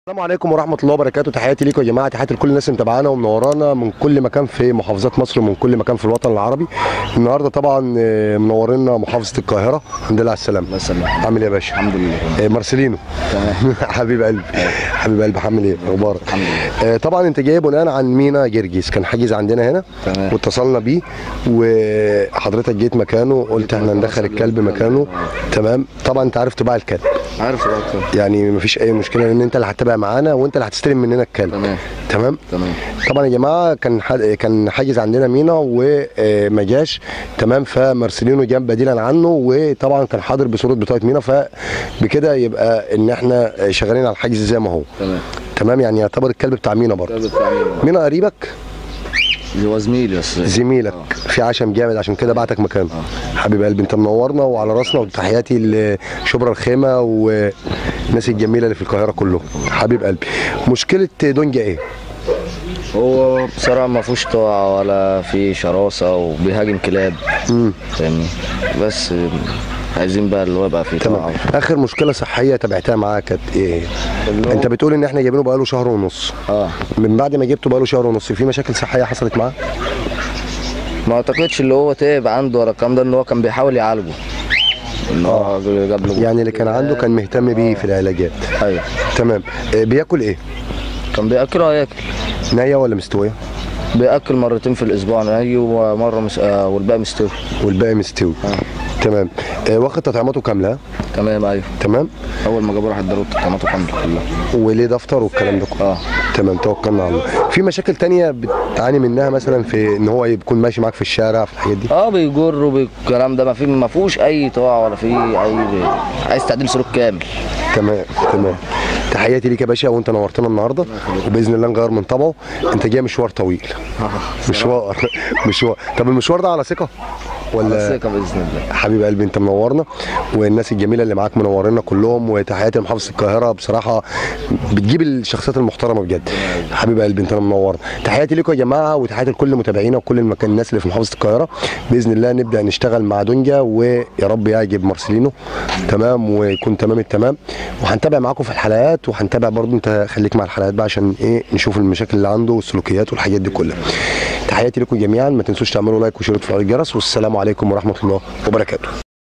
السلام عليكم ورحمة الله وبركاته تحياتي ليكم يا جماعة تحياتي لكل الناس اللي متابعانا ومنورانا من كل مكان في محافظات مصر ومن كل مكان في الوطن العربي النهارده طبعا آه، منورينا محافظة القاهرة الحمد لله على السلامة الله يسلمك عامل ايه يا باشا؟ الحمد لله آه، مارسيلينو تمام حبيب قلبي حبيب قلبي عامل ايه؟ اخبارك؟ الحمد لله آه، طبعا انت جاي بناء عن مينا جرجس كان حاجز عندنا هنا تمام. واتصلنا بيه وحضرتك جيت مكانه قلت احنا ندخل الكلب مكانه تمام طبعا انت عارف تباع الكلب عارف الوقت يعني مفيش اي مشكله لان انت اللي هتتابع معانا وانت اللي هتستلم مننا الكلب تمام تمام تمام طبعا يا جماعه كان حد كان حاجز عندنا مينا وما جاش تمام فمارسيلينو جاب بديلا عنه وطبعا كان حاضر بصوره بطاقه مينا فبكده يبقى ان احنا شغالين على الحجز زي ما هو تمام تمام يعني يعتبر الكلب بتاع مينا برضه الكلب بتاع مين؟ مينا قريبك هو زميلي بس زميلك في عشم جامد عشان كده بعتك مكانه حبيب قلبي انت منورنا وعلى راسنا وتحياتي لشبرا الخيمه والناس الجميله اللي في القاهره كلهم حبيب قلبي مشكله دونجا ايه هو بصراحة ما فيهوش طاعة ولا في شراسة وبيهاجم كلاب امم فاهمني بس عايزين بقى اللي هو يبقى فيه تمام طاعة اخر مشكله صحيه تابعتها معاه كانت ايه اللي هو- انت بتقول ان احنا جايبينه بقاله شهر ونص اه من بعد ما جبته بقاله شهر ونص في مشاكل صحيه حصلت معاه ما اعتقدش اللي هو تعب عنده ولا الكلام ده ان هو كان بيحاول يعالجه ان هو جاب له يعني اللي كان عنده كان مهتم بيه في العلاجات ايوه تمام اه، بياكل ايه كان بياكل هياكل نيه ولا مستويه بياكل مرتين في الاسبوع نهي ومره مس... آه والباقي مستوي والباقي مستوي تمام اه، واخد تطعيماته كامله تمام ايوه تمام اول ما جابوا راح اداله الطعامات كامله كلها وليه دفتر والكلام ده كله اه تمام توكلنا على الله في مشاكل تانية بتعاني منها مثلا في ان هو يكون ماشي معاك في الشارع في الحاجات دي اه بيجر وبالكلام ده ما في ما فيهوش اي طاعه ولا في اي عايز تعديل سلوك كامل تمام تمام تحياتي ليك يا باشا وانت نورتنا النهارده وباذن الله نغير من طبعه انت جاي مشوار طويل مشوار مشوار طب المشوار ده على ثقه على ولا ثقه باذن الله حبيب قلبي انت منورنا والناس الجميله اللي معاك منورنا كلهم وتحياتي لمحافظه القاهره بصراحه بتجيب الشخصيات المحترمه بجد حبيب قلبي انت منورنا تحياتي لكم يا جماعه وتحياتي لكل متابعينا وكل المكان الناس اللي في محافظه القاهره باذن الله نبدا نشتغل مع دنجا ويا رب يعجب مارسيلينو تمام ويكون تمام التمام وهنتابع معاكم في الحلقات وهنتابع برضو انت خليك مع الحلقات بقى عشان ايه نشوف المشاكل اللي عنده والسلوكيات والحاجات دي كلها تحياتي لكم جميعا ما تنسوش تعملوا لايك وشير وتفعلوا الجرس والسلام عليكم ورحمه الله وبركاته